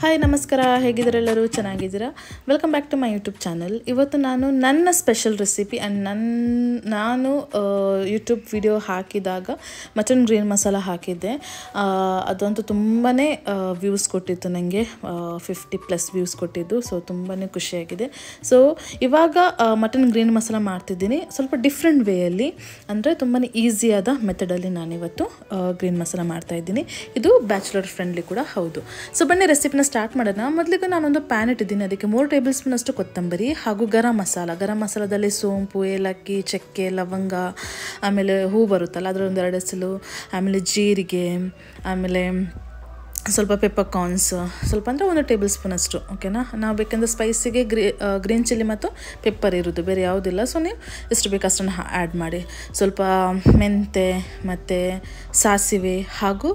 hi ನಮಸ್ಕಾರ ಹೇಗಿದ್ದೀರಾ ಎಲ್ಲರೂ ಚೆನ್ನಾಗಿದ್ದೀರಾ welcome back to my YouTube channel ಇವತ್ತು ನಾನು ನನ್ನ ಸ್ಪೆಷಲ್ ರೆಸಿಪಿ ಆ್ಯಂಡ್ ನನ್ನ ನಾನು ಯೂಟ್ಯೂಬ್ ವಿಡಿಯೋ ಹಾಕಿದಾಗ ಮಟನ್ ಗ್ರೀನ್ ಮಸಾಲ ಹಾಕಿದ್ದೆ ಆ, ಅದಂತೂ ತುಂಬಾ ವ್ಯೂಸ್ ಕೊಟ್ಟಿತ್ತು ನನಗೆ ಫಿಫ್ಟಿ ಪ್ಲಸ್ ವ್ಯೂಸ್ ಕೊಟ್ಟಿದ್ದು ಸೊ ತುಂಬಾ ಖುಷಿಯಾಗಿದೆ ಸೊ ಇವಾಗ ಮಟನ್ ಗ್ರೀನ್ ಮಸಾಲ ಮಾಡ್ತಿದ್ದೀನಿ ಸ್ವಲ್ಪ ಡಿಫ್ರೆಂಟ್ ವೇಯಲ್ಲಿ ಅಂದರೆ ತುಂಬಾ ಈಸಿಯಾದ ಮೆಥಡಲ್ಲಿ ನಾನಿವತ್ತು ಗ್ರೀನ್ ಮಸಾಲ ಮಾಡ್ತಾ ಇದ್ದೀನಿ ಇದು ಬ್ಯಾಚುಲರ್ ಫ್ರೆಂಡ್ಲಿ ಕೂಡ ಹೌದು ಸೊ ಬನ್ನಿ ರೆಸಿಪಿನ ಸ್ಟಾರ್ಟ್ ಮಾಡೋಣ ಮೊದಲಿಗೆ ನಾನೊಂದು ಪ್ಯಾನ್ ಇಟ್ಟಿದ್ದೀನಿ ಅದಕ್ಕೆ ಮೂರು ಟೇಬಲ್ ಸ್ಪೂನ್ ಅಷ್ಟು ಕೊತ್ತಂಬರಿ ಹಾಗೂ ಗರಂ ಮಸಾಲ ಗರಂ ಮಸಾಲದಲ್ಲಿ ಸೋಂಪು ಏಲಕ್ಕಿ ಚಕ್ಕೆ ಲವಂಗ ಆಮೇಲೆ ಹೂ ಬರುತ್ತಲ್ಲ ಅದರ ಒಂದು ಎರಡು ಹೆಸಲು ಆಮೇಲೆ ಜೀರಿಗೆ ಆಮೇಲೆ ಸ್ವಲ್ಪ ಪೆಪ್ಪರ್ ಕಾರ್ನ್ಸ್ ಸ್ವಲ್ಪ ಅಂದರೆ ಒಂದು ಟೇಬಲ್ ಸ್ಪೂನ್ ಅಷ್ಟು ಓಕೆನಾ ನಾವು ಬೇಕಂದ್ರೆ ಸ್ಪೈಸಿಗೆ ಗ್ರೀ ಗ್ರೀನ್ ಚಿಲ್ಲಿ ಮತ್ತು ಪೆಪ್ಪರ್ ಇರೋದು ಬೇರೆ ಯಾವುದಿಲ್ಲ ಸೊ ನೀವು ಎಷ್ಟು ಬೇಕು ಅಷ್ಟನ್ನು ಆ್ಯಡ್ ಮಾಡಿ ಸ್ವಲ್ಪ ಮೆಂತೆ ಮತ್ತು ಸಾಸಿವೆ ಹಾಗೂ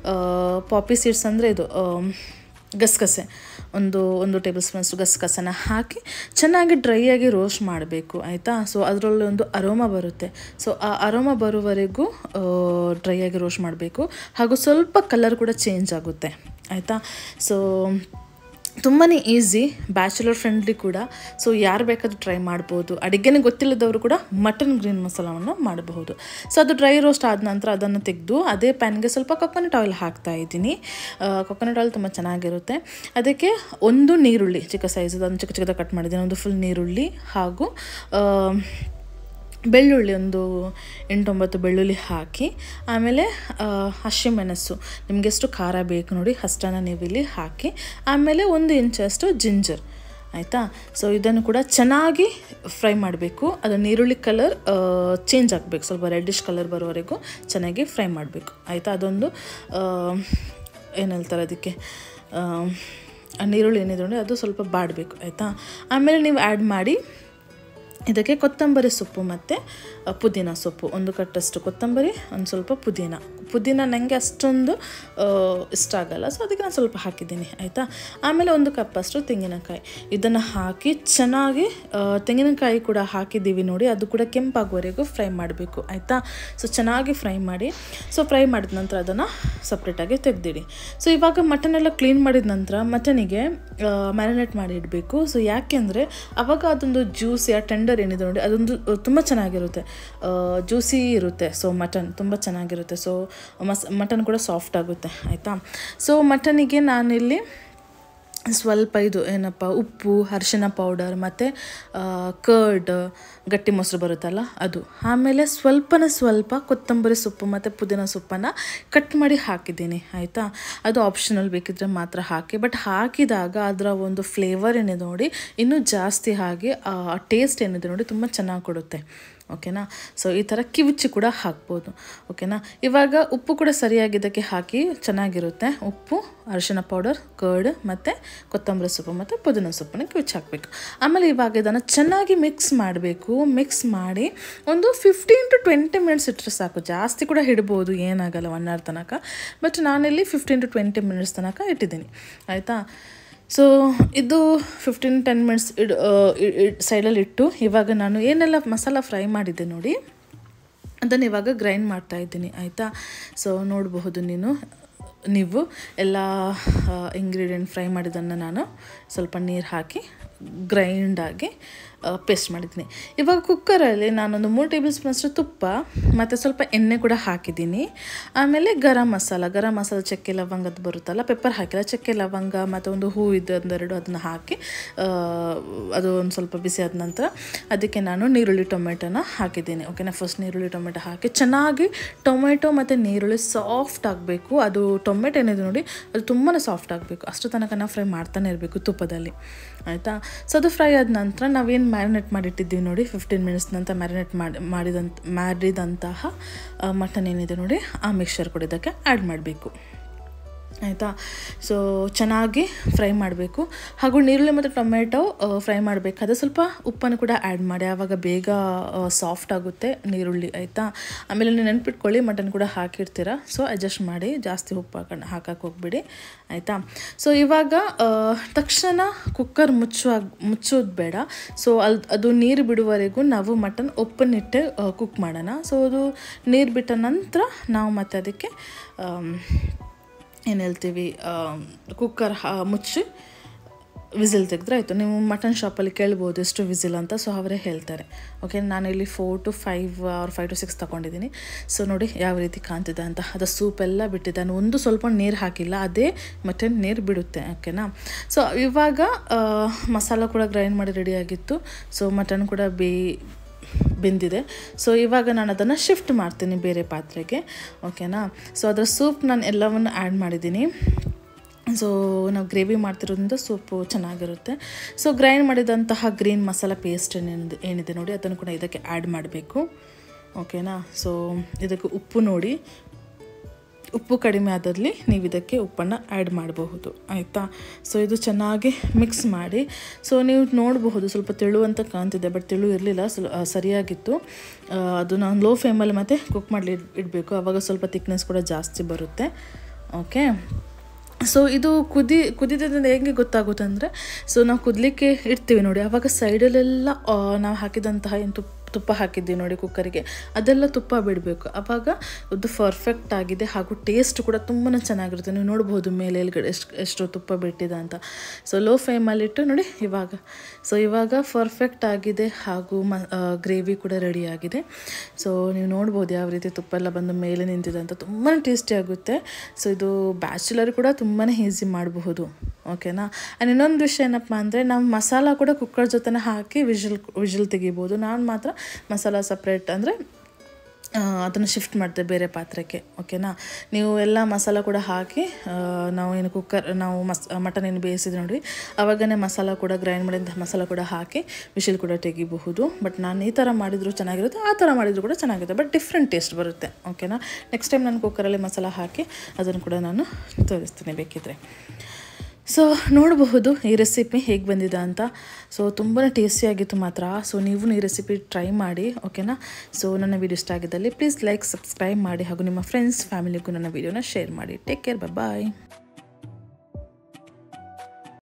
ಪಾಪಿ ಸೀಡ್ಸ್ ಅಂದರೆ ಇದು ಆ, ಗಸಗಸೆ ಒಂದು ಒಂದು ಟೇಬಲ್ ಸ್ಪೂನ್ ಅಷ್ಟು ಗಸಗಸನ ಹಾಕಿ ಚೆನ್ನಾಗಿ ಡ್ರೈ ಆಗಿ ರೋಸ್ಟ್ ಮಾಡಬೇಕು ಆಯಿತಾ ಸೊ ಅದರಲ್ಲಿ ಒಂದು ಅರೋಮ ಬರುತ್ತೆ ಸೊ ಆ ಅರೋಮ ಬರುವವರೆಗೂ ಡ್ರೈ ಆಗಿ ರೋಸ್ಟ್ ಮಾಡಬೇಕು ಹಾಗೂ ಸ್ವಲ್ಪ ಕಲರ್ ಕೂಡ ಚೇಂಜ್ ಆಗುತ್ತೆ ಆಯಿತಾ ಸೊ ತುಂಬಾ ಈಸಿ ಬ್ಯಾಚುಲರ್ ಫ್ರೆಂಡ್ಲಿ ಕೂಡ ಸೊ ಯಾರು ಬೇಕಾದರೂ ಟ್ರೈ ಮಾಡ್ಬೋದು ಅಡುಗೆನೇ ಗೊತ್ತಿಲ್ಲದವರು ಕೂಡ ಮಟನ್ ಗ್ರೀನ್ ಮಸಾಲವನ್ನು ಮಾಡಬಹುದು ಸೊ ಅದು ಡ್ರೈ ರೋಸ್ಟ್ ಆದ ನಂತರ ಅದನ್ನು ತೆಗೆದು ಅದೇ ಪ್ಯಾನ್ಗೆ ಸ್ವಲ್ಪ ಕೊಕೊನಟ್ ಆಯಿಲ್ ಹಾಕ್ತಾ ಇದ್ದೀನಿ ಕೊಕೊನಟ್ ಆಯಿಲ್ ತುಂಬ ಚೆನ್ನಾಗಿರುತ್ತೆ ಅದಕ್ಕೆ ಒಂದು ನೀರುಳ್ಳಿ ಚಿಕ್ಕ ಸೈಜ್ ಅದನ್ನು ಚಿಕ್ಕ ಚಿಕ್ಕದಾಗಿ ಕಟ್ ಮಾಡಿದ್ದೀನಿ ಒಂದು ಫುಲ್ ನೀರುಳ್ಳಿ ಹಾಗೂ ಆ, ಬೆಳ್ಳುಳ್ಳಿ ಒಂದು ಎಂಟೊಂಬತ್ತು ಬೆಳ್ಳುಳ್ಳಿ ಹಾಕಿ ಆಮೇಲೆ ಆ, ಹಸಿಮೆಣಸು ನಿಮಗೆ ಎಷ್ಟು ಖಾರ ಬೇಕು ನೋಡಿ ಅಷ್ಟನ್ನು ನೀವು ಇಲ್ಲಿ ಹಾಕಿ ಆಮೇಲೆ ಒಂದು ಇಂಚಷ್ಟು ಜಿಂಜರ್ ಆಯಿತಾ ಸೊ ಇದನ್ನು ಕೂಡ ಚೆನ್ನಾಗಿ ಫ್ರೈ ಮಾಡಬೇಕು ಅದು ನೀರುಳ್ಳಿ ಕಲರ್ ಚೇಂಜ್ ಆಗಬೇಕು ಸ್ವಲ್ಪ ರೆಡ್ಡಿಶ್ ಕಲರ್ ಬರೋವರೆಗೂ ಚೆನ್ನಾಗಿ ಫ್ರೈ ಮಾಡಬೇಕು ಆಯಿತಾ ಅದೊಂದು ಆ, ಏನು ಹೇಳ್ತಾರೆ ಅದಕ್ಕೆ ಆ, ಆ ನೀರುಳ್ಳಿ ಏನಿದೆ ನೋಡಿ ಅದು ಸ್ವಲ್ಪ ಬಾಡಬೇಕು ಆಯಿತಾ ಆಮೇಲೆ ನೀವು ಆ್ಯಡ್ ಮಾಡಿ ಇದಕ್ಕೆ ಕೊತ್ತಂಬರಿ ಸೊಪ್ಪು ಮತ್ತು ಅ, ಪುದೀನ ಸೊಪ್ಪು ಒಂದು ಕಟ್ಟಷ್ಟು ಕೊತ್ತಂಬರಿ ಒಂದು ಸ್ವಲ್ಪ ಪುದೀನ ಪುದೀನ ನನಗೆ ಅಷ್ಟೊಂದು ಆ, ಇಷ್ಟ ಆಗಲ್ಲ ಸೊ ಅದಕ್ಕೆ ನಾನು ಸ್ವಲ್ಪ ಹಾಕಿದ್ದೀನಿ ಆಯಿತಾ ಆಮೇಲೆ ಒಂದು ಕಪ್ಪಷ್ಟು ತೆಂಗಿನಕಾಯಿ ಇದನ್ನು ಹಾಕಿ ಚೆನ್ನಾಗಿ ಆ, ತೆಂಗಿನಕಾಯಿ ಕೂಡ ಹಾಕಿದ್ದೀವಿ ನೋಡಿ ಅದು ಕೂಡ ಕೆಂಪಾಗುವವರೆಗೂ ಫ್ರೈ ಮಾಡಬೇಕು ಆಯಿತಾ ಸೊ ಚೆನ್ನಾಗಿ ಫ್ರೈ ಮಾಡಿ ಸೊ ಫ್ರೈ ಮಾಡಿದ ನಂತರ ಅದನ್ನು ಸಪ್ರೇಟಾಗಿ ತೆಗೆದಿಡಿ ಸೊ ಇವಾಗ ಮಟನ್ ಎಲ್ಲ ಕ್ಲೀನ್ ಮಾಡಿದ ನಂತರ ಮಟನಿಗೆ ಮ್ಯಾರಿನೇಟ್ ಮಾಡಿ ಇಡಬೇಕು ಸೊ ಯಾಕೆಂದರೆ ಅವಾಗ ಅದೊಂದು ಜ್ಯೂಸಿ ಆ ಟೆಂಡರ್ ಏನಿದೆ ನೋಡಿ ಅದೊಂದು ತುಂಬ ಚೆನ್ನಾಗಿರುತ್ತೆ ಜ್ಯೂಸಿ ಇರುತ್ತೆ ಸೊ ಮಟನ್ ತುಂಬ ಚೆನ್ನಾಗಿರುತ್ತೆ ಸೊ ಮಸ್ ಮಟನ್ ಕೂಡ ಸಾಫ್ಟ್ ಆಗುತ್ತೆ ಆಯಿತಾ ಸೊ ಮಟನಿಗೆ ನಾನಿಲ್ಲಿ ಸ್ವಲ್ಪ ಇದು ಏನಪ್ಪ ಉಪ್ಪು ಅರಿಶಿನ ಪೌಡರ್ ಮತ್ತು ಕರ್ಡ್ ಗಟ್ಟಿ ಮೊಸರು ಬರುತ್ತಲ್ಲ ಅದು ಆಮೇಲೆ ಸ್ವಲ್ಪನೇ ಸ್ವಲ್ಪ ಕೊತ್ತಂಬರಿ ಸೊಪ್ಪು ಮತ್ತು ಪುದೀನ ಸೊಪ್ಪನ್ನು ಕಟ್ ಮಾಡಿ ಹಾಕಿದ್ದೀನಿ ಆಯಿತಾ ಅದು ಆಪ್ಷನಲ್ ಬೇಕಿದ್ರೆ ಮಾತ್ರ ಹಾಕಿ ಬಟ್ ಹಾಕಿದಾಗ ಅದರ ಒಂದು ಫ್ಲೇವರ್ ಏನಿದೆ ನೋಡಿ ಇನ್ನೂ ಜಾಸ್ತಿ ಆಗಿ ಆ ಟೇಸ್ಟ್ ಏನಿದೆ ನೋಡಿ ತುಂಬ ಚೆನ್ನಾಗಿ ಕೊಡುತ್ತೆ ಓಕೆನಾ ಸೊ ಈ ಥರ ಕಿವುಚಿ ಕೂಡ ಹಾಕ್ಬೋದು ಓಕೆನಾ ಇವಾಗ ಉಪ್ಪು ಕೂಡ ಸರಿಯಾಗಿದ್ದಕ್ಕೆ ಹಾಕಿ ಚೆನ್ನಾಗಿರುತ್ತೆ ಉಪ್ಪು ಅರಿಶಿನ ಪೌಡರ್ ಕರ್ಡ್ ಮತ್ತು ಕೊತ್ತಂಬರಿ ಸೊಪ್ಪು ಮತ್ತು ಪುದೀನ ಸೊಪ್ಪನ್ನ ಕಿವುಚಿ ಹಾಕಬೇಕು ಆಮೇಲೆ ಇವಾಗ ಇದನ್ನು ಚೆನ್ನಾಗಿ ಮಿಕ್ಸ್ ಮಾಡಬೇಕು ಮಿಕ್ಸ್ ಮಾಡಿ ಒಂದು ಫಿಫ್ಟೀನ್ ಟು ಟ್ವೆಂಟಿ ಮಿನಿಟ್ಸ್ ಇಟ್ಟರೆ ಸಾಕು ಜಾಸ್ತಿ ಕೂಡ ಇಡ್ಬೋದು ಏನಾಗಲ್ಲ ಒನ್ ಅವರ್ ತನಕ ಬಟ್ ನಾನಿಲ್ಲಿ ಫಿಫ್ಟೀನ್ ಟು ಟ್ವೆಂಟಿ ಮಿನಿಟ್ಸ್ ತನಕ ಇಟ್ಟಿದ್ದೀನಿ ಆಯಿತಾ ಸೊ ಇದು ಫಿಫ್ಟೀನ್ ಟೆನ್ ಮಿನಿಟ್ಸ್ ಇಡ್ ಸೈಡಲ್ಲಿ ಇಟ್ಟು ಇವಾಗ ನಾನು ಏನೆಲ್ಲ ಮಸಾಲ ಫ್ರೈ ಮಾಡಿದ್ದೆ ನೋಡಿ ಅದನ್ನು ಇವಾಗ ಗ್ರೈಂಡ್ ಮಾಡ್ತಾ ಇದ್ದೀನಿ ಆಯಿತಾ ಸೊ ನೋಡಬಹುದು ನೀನು ನೀವು ಎಲ್ಲ ಇಂಗ್ರೀಡಿಯೆಂಟ್ ಫ್ರೈ ಮಾಡಿದ್ದನ್ನು ನಾನು ಸ್ವಲ್ಪ ನೀರು ಹಾಕಿ ಗ್ರೈಂಡಾಗಿ ಪೇಸ್ಟ್ ಮಾಡಿದ್ದೀನಿ ಇವಾಗ ಕುಕ್ಕರಲ್ಲಿ ನಾನೊಂದು ಮೂರು ಟೇಬಲ್ ಸ್ಪೂನಷ್ಟು ತುಪ್ಪ ಮತ್ತು ಸ್ವಲ್ಪ ಎಣ್ಣೆ ಕೂಡ ಹಾಕಿದ್ದೀನಿ ಆಮೇಲೆ ಗರಂ ಮಸಾಲ ಗರಂ ಮಸಾಲ ಚಕ್ಕೆ ಲವಂಗದ್ದು ಬರುತ್ತಲ್ಲ ಪೆಪ್ಪರ್ ಹಾಕಿಲ್ಲ ಚಕ್ಕೆ ಲವಂಗ ಮತ್ತು ಒಂದು ಹೂ ಇದು ಒಂದೆರಡು ಅದನ್ನು ಹಾಕಿ ಆ, ಅದು ಒಂದು ಸ್ವಲ್ಪ ಬಿಸಿ ಆದ ನಂತರ ಅದಕ್ಕೆ ನಾನು ನೀರುಳ್ಳಿ ಟೊಮೆಟೊನ ಹಾಕಿದ್ದೀನಿ ಓಕೆನಾ ಫಸ್ಟ್ ನೀರುಳ್ಳಿ ಟೊಮೆಟೊ ಹಾಕಿ ಚೆನ್ನಾಗಿ ಟೊಮೆಟೊ ಮತ್ತು ನೀರುಳ್ಳಿ ಸಾಫ್ಟ್ ಆಗಬೇಕು ಅದು ಟೊಮೆಟೊ ಏನಿದೆ ನೋಡಿ ಅದು ತುಂಬಾ ಸಾಫ್ಟ್ ಆಗಬೇಕು ಅಷ್ಟು ತನಕ ನಾವು ಫ್ರೈ ಮಾಡ್ತಾನೆ ಇರಬೇಕು ತುಪ್ಪದಲ್ಲಿ ಆಯಿತಾ ಸೊ ಅದು ಫ್ರೈ ಆದ ನಂತರ ನಾವೇನು ಮ್ಯಾರಿನೇಟ್ ಮಾಡಿಟ್ಟಿದ್ದೀವಿ ನೋಡಿ ಫಿಫ್ಟೀನ್ ಮಿನಿಟ್ಸ್ ನಂತರ ಮ್ಯಾರಿನೇಟ್ ಮಾಡಿ ಮಾಡಿದಂತ ಮಾಡಿದಂತಹ ಮಟನ್ ಏನಿದೆ ನೋಡಿ ಆ ಮಿಕ್ಸ್ಚರ್ ಕೂಡ ಇದಕ್ಕೆ ಆ್ಯಡ್ ಮಾಡಬೇಕು ಆಯಿತಾ ಸೊ ಚೆನ್ನಾಗಿ ಫ್ರೈ ಮಾಡಬೇಕು ಹಾಗೂ ನೀರುಳ್ಳಿ ಮತ್ತು ಟೊಮೆಟೊ ಫ್ರೈ ಮಾಡಬೇಕಾದ್ರೆ ಸ್ವಲ್ಪ ಉಪ್ಪನ್ನು ಕೂಡ ಆ್ಯಡ್ ಮಾಡಿ ಆವಾಗ ಬೇಗ ಸಾಫ್ಟ್ ಆಗುತ್ತೆ ನೀರುಳ್ಳಿ ಆಯಿತಾ ಆಮೇಲೆ ನೀವು ನೆನ್ಪಿಟ್ಕೊಳ್ಳಿ ಮಟನ್ ಕೂಡ ಹಾಕಿರ್ತೀರ ಸೊ ಅಡ್ಜಸ್ಟ್ ಮಾಡಿ ಜಾಸ್ತಿ ಉಪ್ಪು ಹಾಕೊಂಡು ಹಾಕಕ್ಕೆ ಹೋಗ್ಬಿಡಿ ಆಯಿತಾ ಸೊ ಇವಾಗ ಆ, ತಕ್ಷಣ ಕುಕ್ಕರ್ ಮುಚ್ಚುವ ಮುಚ್ಚೋದು ಬೇಡ ಸೊ ಅಲ್ಲಿ ಅದು ನೀರು ಬಿಡುವವರೆಗೂ ನಾವು ಮಟನ್ ಉಪ್ಪನ್ನಿಟ್ಟೆ ಕುಕ್ ಮಾಡೋಣ ಸೊ ಅದು ನೀರು ಬಿಟ್ಟ ನಂತರ ನಾವು ಮತ್ತೆ ಅದಕ್ಕೆ ಆಮ್, ಏನು ಹೇಳ್ತೀವಿ ಕುಕ್ಕರ್ ಮುಚ್ಚಿ ವಿಸಿಲ್ ತೆಗೆದ್ರೆ ಆಯಿತು ನೀವು ಮಟನ್ ಶಾಪಲ್ಲಿ ಕೇಳ್ಬೋದು ಎಷ್ಟು ವಿಸಿಲ್ ಅಂತ ಸೊ ಅವರೇ ಹೇಳ್ತಾರೆ ಓಕೆ ನಾನು ಇಲ್ಲಿ four to five or five to six ತೊಗೊಂಡಿದ್ದೀನಿ ಸೊ ನೋಡಿ ಯಾವ ರೀತಿ ಕಾಣ್ತಿದೆ ಅಂತ ಅದು ಸೂಪ್ ಎಲ್ಲ ಬಿಟ್ಟಿದೆ ನಾನು ಒಂದು ಸ್ವಲ್ಪ ನೀರು ಹಾಕಿಲ್ಲ ಅದೇ ಮಟನ್ ನೀರು ಬಿಡುತ್ತೆ ಓಕೆನಾ ಸೊ ಇವಾಗ ಆ, ಮಸಾಲ ಕೂಡ ಗ್ರೈಂಡ್ ಮಾಡಿ ರೆಡಿಯಾಗಿತ್ತು ಸೊ ಮಟನ್ ಕೂಡ ಬೇ ಬೆಂದಿದೆ ಸೊ ಇವಾಗ ನಾನು ಅದನ್ನು ಶಿಫ್ಟ್ ಮಾಡ್ತೀನಿ ಬೇರೆ ಪಾತ್ರೆಗೆ ಓಕೆನಾ ಸೊ ಅದರ ಸೂಪ್ ನಾನು ಎಲ್ಲವನ್ನು ಆ್ಯಡ್ ಮಾಡಿದ್ದೀನಿ ಸೊ ನಾವು ಗ್ರೇವಿ ಮಾಡ್ತಿರೋದ್ರಿಂದ ಸೂಪು ಚೆನ್ನಾಗಿರುತ್ತೆ ಸೊ ಗ್ರೈಂಡ್ ಮಾಡಿದಂತಹ ಗ್ರೀನ್ ಮಸಾಲ ಪೇಸ್ಟ್ ಏನಿದೆ ಏನಿದೆ ನೋಡಿ ಅದನ್ನು ಕೂಡ ಇದಕ್ಕೆ ಆ್ಯಡ್ ಮಾಡಬೇಕು ಓಕೆನಾ ಸೊ ಇದಕ್ಕೆ ಉಪ್ಪು ನೋಡಿ ಉಪ್ಪು ಕಡಿಮೆ ಆದಲ್ಲಿ ನೀವು ಇದಕ್ಕೆ ಉಪ್ಪನ್ನು ಆ್ಯಡ್ ಮಾಡಬಹುದು ಆಯಿತಾ ಸೊ ಇದು ಚೆನ್ನಾಗಿ ಮಿಕ್ಸ್ ಮಾಡಿ ಸೊ ನೀವು ನೋಡಬಹುದು ಸ್ವಲ್ಪ ತೆಳು ಅಂತ ಕಾಣ್ತಿದೆ ಬಟ್ ತೆಳು ಇರಲಿಲ್ಲ ಸ್ವ ಆ, ಸರಿಯಾಗಿತ್ತು ಆ, ಅದು ನಾನು ಲೋ ಫ್ಲೇಮಲ್ಲಿ ಮತ್ತೆ ಕುಕ್ ಮಾಡಲಿ ಇಡಬೇಕು ಆವಾಗ ಸ್ವಲ್ಪ ಥಿಕ್ನೆಸ್ ಕೂಡ ಜಾಸ್ತಿ ಬರುತ್ತೆ ಓಕೆ ಸೊ ಇದು ಕುದಿ ಕುದಿದಿಂದ ಹೇಗೆ ಗೊತ್ತಾಗುತ್ತೆ ಅಂದರೆ ಸೊ ನಾವು ಕುದಲಿಕ್ಕೆ ಇಡ್ತೀವಿ ನೋಡಿ ಆವಾಗ ಸೈಡಲ್ಲೆಲ್ಲ ನಾವು ಹಾಕಿದಂತಹ ಏನು ತುಪ್ಪ ತುಪ್ಪ ಹಾಕಿದ್ದೀವಿ ನೋಡಿ ಕುಕ್ಕರಿಗೆ ಅದೆಲ್ಲ ತುಪ್ಪ ಬಿಡಬೇಕು ಆವಾಗ ಅದು ಪರ್ಫೆಕ್ಟ್ ಆಗಿದೆ ಹಾಗೂ ಟೇಸ್ಟ್ ಕೂಡ ತುಂಬಾ ಚೆನ್ನಾಗಿರುತ್ತೆ ನೀವು ನೋಡ್ಬೋದು ಮೇಲೆ ಎಲ್ಗಡೆ ಎಷ್ಟು ಎಷ್ಟು ತುಪ್ಪ ಬಿಟ್ಟಿದೆ ಅಂತ ಸೊ ಲೋ ಫ್ಲೇಮಲ್ಲಿಟ್ಟು ನೋಡಿ ಇವಾಗ ಸೊ ಇವಾಗ ಪರ್ಫೆಕ್ಟ್ ಆಗಿದೆ ಹಾಗೂ ಮ ಗ್ರೇವಿ ಕೂಡ ರೆಡಿ ಆಗಿದೆ ಸೊ ನೀವು ನೋಡ್ಬೋದು ಯಾವ ರೀತಿ ತುಪ್ಪ ಎಲ್ಲ ಬಂದು ಮೇಲೆ ನಿಂತಿದೆ ಅಂತ ತುಂಬಾ ಟೇಸ್ಟಿ ಆಗುತ್ತೆ ಸೊ ಇದು ಬ್ಯಾಚುಲರ್ ಕೂಡ ತುಂಬಾ ಈಸಿ ಮಾಡಬಹುದು ಓಕೆನಾ ಆ್ಯಂಡ್ ಇನ್ನೊಂದು ವಿಷಯ ಏನಪ್ಪ ಅಂದರೆ ನಾವು ಮಸಾಲ ಕೂಡ ಕುಕ್ಕರ್ ಜೊತೆನೇ ಹಾಕಿ ವಿಜಿಲ್ ವಿಜಿಲ್ ತೆಗಿಬೋದು ನಾನು ಮಾತ್ರ ಮಸಾಲ ಸಪ್ರೇಟ್ ಅಂದರೆ ಅದನ್ನು ಶಿಫ್ಟ್ ಮಾಡ್ತೇವೆ ಬೇರೆ ಪಾತ್ರಕ್ಕೆ ಓಕೆನಾ ನೀವು ಎಲ್ಲ ಮಸಾಲ ಕೂಡ ಹಾಕಿ ಆ, ನಾವು ಏನು ಕುಕ್ಕರ್ ನಾವು ಮಸ್ ಮಟನ್ ಏನು ಬೇಯಿಸಿದ್ರೆ ನೋಡಿ ಆವಾಗನೇ ಮಸಾಲ ಕೂಡ ಗ್ರೈಂಡ್ ಮಾಡಿದ ಮಸಾಲ ಕೂಡ ಹಾಕಿ ವಿಶಿಲ್ ಕೂಡ ತೆಗಿಬಹುದು ಬಟ್ ನಾನು ಈ ಥರ ಮಾಡಿದರೂ ಚೆನ್ನಾಗಿರುತ್ತೆ ಆ ಥರ ಮಾಡಿದರೂ ಕೂಡ ಚೆನ್ನಾಗಿರುತ್ತೆ ಬಟ್ ಡಿಫ್ರೆಂಟ್ ಟೇಸ್ಟ್ ಬರುತ್ತೆ ಓಕೆನಾ ನೆಕ್ಸ್ಟ್ ಟೈಮ್ ನಾನು ಕುಕ್ಕರಲ್ಲಿ ಮಸಾಲ ಹಾಕಿ ಅದನ್ನು ಕೂಡ ನಾನು ತೋರಿಸ್ತೀನಿ ಬೇಕಿದ್ರೆ ಸೊ ನೋಡಬಹುದು ಈ ರೆಸಿಪಿ ಹೇಗೆ ಬಂದಿದೆ ಅಂತ ಸೊ ತುಂಬಾ ಟೇಸ್ಟಿಯಾಗಿತ್ತು ಮಾತ್ರ ಸೊ ನೀವು ಈ ರೆಸಿಪಿ ಟ್ರೈ ಮಾಡಿ ಓಕೆನಾ ಸೊ ನನ್ನ ವಿಡಿಯೋ ಇಷ್ಟ ಆಗಿದ್ದಲ್ಲಿ ಪ್ಲೀಸ್ ಲೈಕ್ ಸಬ್ಸ್ಕ್ರೈಬ್ ಮಾಡಿ ಹಾಗೂ ನಿಮ್ಮ ಫ್ರೆಂಡ್ಸ್ ಫ್ಯಾಮಿಲಿಗೂ ನನ್ನ ವಿಡಿಯೋನ ಶೇರ್ ಮಾಡಿ ಟೇಕ್ ಕೇರ್ ಬಾಯ್